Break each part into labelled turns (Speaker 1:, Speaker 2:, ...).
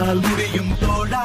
Speaker 1: உன்னால் முடியும் தோழா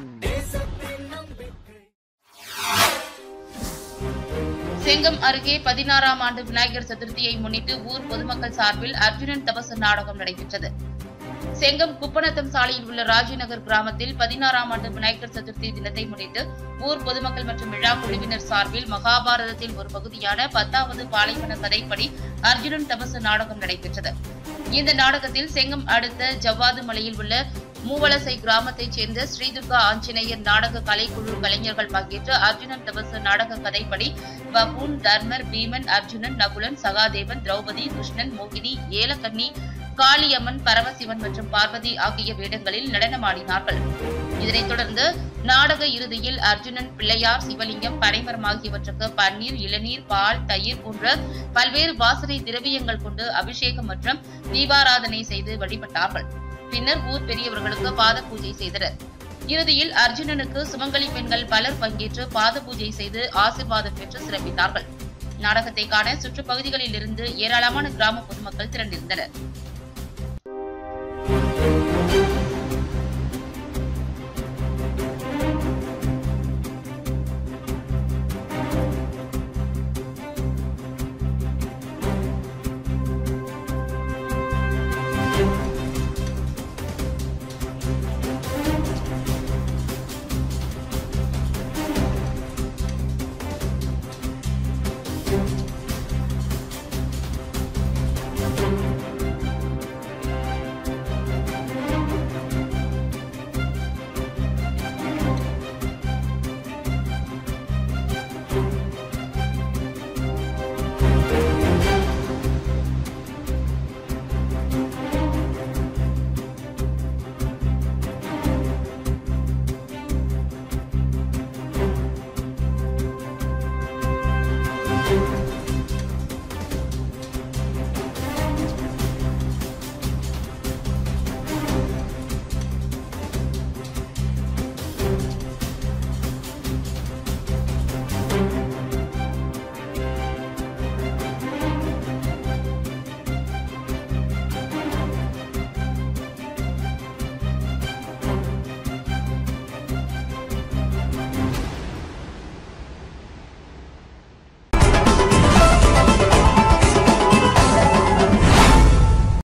Speaker 2: செங்கம் அருகே பதினாறாம் ஆண்டு விநாயகர் சதுர்த்தியை முன்னிட்டு ஊர் பொதுமக்கள் சார்பில் அர்ஜுனன் தபசு நாடகம் நடைபெற்றது செங்கம் குப்பநத்தம் சாலையில் உள்ள ராஜிநகர் கிராமத்தில் பதினாறாம் ஆண்டு விநாயகர் சதுர்த்தி தினத்தை முன்னிட்டு ஊர் பொதுமக்கள் மற்றும் விழா குழுவினர் சார்பில் மகாபாரதத்தில் ஒரு பகுதியான பத்தாவது பாலைவன கதைப்படி அர்ஜுனன் தபசு நாடகம் நடைபெற்றது இந்த நாடகத்தில் செங்கம் அடுத்த ஜவ்வாது மலையில் உள்ள மூவலசை கிராமத்தைச் சேர்ந்த ஸ்ரீதுர்கா ஆஞ்சநேயர் நாடக கலைக்குழு கலைஞர்கள் பங்கேற்று அர்ஜுனன் தபசு நாடக கதைப்படி பபூன் தர்மர் பீமன் அர்ஜுனன் நகுலன் சகாதேவன் திரௌபதி கிருஷ்ணன் மோகினி ஏலக்கண்ணி காளியம்மன் பரமசிவன் மற்றும் பார்வதி ஆகிய வேடங்களில் நடனமாடினார்கள் இதனைத் தொடர்ந்து நாடக இறுதியில் அர்ஜுனன் பிள்ளையார் சிவலிங்கம் பனைமரம் ஆகியவற்றுக்கு பன்னீர் இளநீர் பால் தயிர் போன்ற பல்வேறு வாசனை திரவியங்கள் கொண்டு அபிஷேகம் மற்றும் தீபாராதனை செய்து வழிபட்டார்கள் பின்னர் ஊர் பெரியவர்களுக்கு பாத பூஜை செய்தனர் இறுதியில் அர்ஜுனனுக்கு சுமங்கலி பெண்கள் பலர் பங்கேற்று பாத பூஜை செய்து ஆசிர்வாதம் பெற்று சிறப்பித்தார்கள் நாடகத்தை காண சுற்றுப்பகுதிகளில் இருந்து ஏராளமான கிராம பொதுமக்கள் திரண்டிருந்தனர்